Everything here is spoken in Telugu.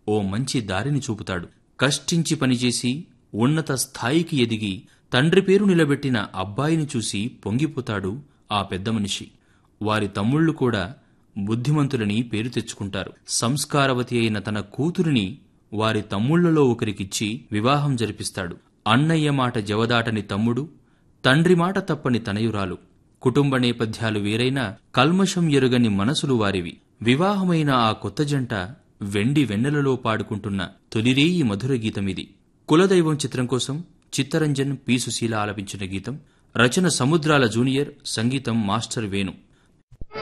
ఓ మంచి దారిని చూపుతాడు కష్టించి పనిచేసి ఉన్నత స్థాయికి ఎదిగి తండ్రి పేరు నిలబెట్టిన అబ్బాయిని చూసి పొంగిపోతాడు ఆ పెద్ద మనిషి వారి తమ్ముళ్ళు కూడా బుద్ధిమంతులని పేరు తెచ్చుకుంటారు సంస్కారవతి అయిన తన కూతురిని వారి తమ్ముళ్లలో ఒకరికిచ్చి వివాహం జరిపిస్తాడు అన్నయ్య మాట జవదాటని తమ్ముడు తండ్రి మాట తప్పని తనయురాలు కుటుంబ నేపథ్యాలు వేరైనా కల్మషం ఎరుగని మనసులు వారివి వివాహమైన ఆ కొత్త జంట వెండి వెన్నెలలో పాడుకుంటున్న తొలిరేయి మధుర గీతమిది కులదైవం చిత్రం కోసం చిత్తరంజన్ పి సుశీల ఆలపించిన గీతం రచన సముద్రాల జూనియర్ సంగీతం మాస్టర్ వేణు